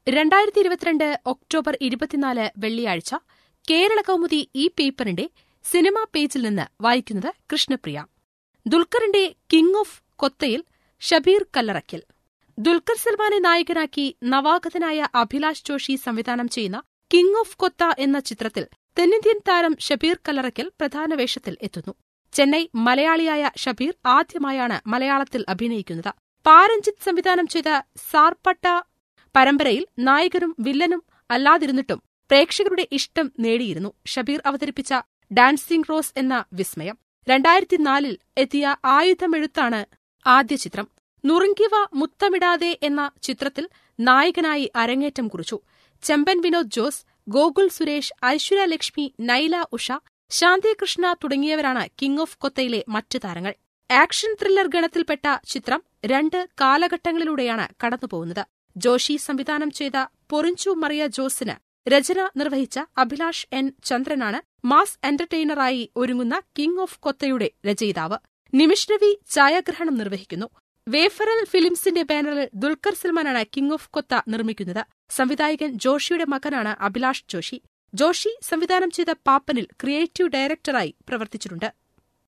രണ്ടായിരത്തി ഇരുപത്തിരണ്ട് ഒക്ടോബർ ഇരുപത്തിനാല് വെള്ളിയാഴ്ച കേരള കൗമുദി ഈ പേപ്പറിന്റെ സിനിമാ പേജിൽ നിന്ന് വായിക്കുന്നത് കൃഷ്ണപ്രിയ ദുൽഖറിന്റെ കിങ് ഓഫ് കൊത്തയിൽ ഷബീർ കല്ലറയ്ക്കൽ ദുൽഖർ സൽമാനെ നായകനാക്കി നവാഗതനായ അഭിലാഷ് ജോഷി സംവിധാനം ചെയ്യുന്ന കിങ് ഓഫ് കൊത്ത എന്ന ചിത്രത്തിൽ തെന്നിന്ത്യൻ താരം ഷബീർ കല്ലറയ്ക്കൽ പ്രധാന വേഷത്തിൽ എത്തുന്നു ചെന്നൈ മലയാളിയായ ഷബീർ ആദ്യമായാണ് മലയാളത്തിൽ അഭിനയിക്കുന്നത് പാരഞ്ജിത്ത് സംവിധാനം ചെയ്ത സാർപ്പട്ട പരമ്പരയിൽ നായകനും വില്ലനും അല്ലാതിരുന്നിട്ടും പ്രേക്ഷകരുടെ ഇഷ്ടം നേടിയിരുന്നു ഷബീർ അവതരിപ്പിച്ച ഡാൻസിംഗ് റോസ് എന്ന വിസ്മയം രണ്ടായിരത്തിനാലിൽ എത്തിയ ആയുധമെഴുത്താണ് ആദ്യ ചിത്രം നുറുങ്കിവ മുത്തമിടാതെ എന്ന ചിത്രത്തിൽ നായകനായി അരങ്ങേറ്റം കുറിച്ചു ചെമ്പൻ വിനോദ് ജോസ് ഗോകുൽ സുരേഷ് ഐശ്വര്യ ലക്ഷ്മി നൈല ഉഷ ശാന്തികൃഷ്ണ തുടങ്ങിയവരാണ് കിങ് ഓഫ് കൊത്തയിലെ മറ്റ് താരങ്ങൾ ആക്ഷൻ ത്രില്ലർ ഗണത്തിൽപ്പെട്ട ചിത്രം രണ്ട് കാലഘട്ടങ്ങളിലൂടെയാണ് കടന്നുപോകുന്നത് ജോഷി സംവിധാനം ചെയ്ത പൊറിഞ്ചു മറിയ ജോസിന് രചന നിർവഹിച്ച അഭിലാഷ് എൻ ചന്ദ്രനാണ് മാസ് എന്റർടൈനറായി ഒരുങ്ങുന്ന കിങ് ഓഫ് കൊത്തയുടെ രചയിതാവ് നിമിഷ് രവി ഛായാഗ്രഹണം നിർവഹിക്കുന്നു വേഫറൽ ഫിലിംസിന്റെ ബാനറിൽ ദുൽഖർ സൽമാനാണ് കിങ് ഓഫ് കൊത്ത നിർമ്മിക്കുന്നത് സംവിധായകൻ ജോഷിയുടെ മകനാണ് അഭിലാഷ് ജോഷി ജോഷി സംവിധാനം ചെയ്ത പാപ്പനിൽ ക്രിയേറ്റീവ് ഡയറക്ടറായി പ്രവർത്തിച്ചിട്ടുണ്ട്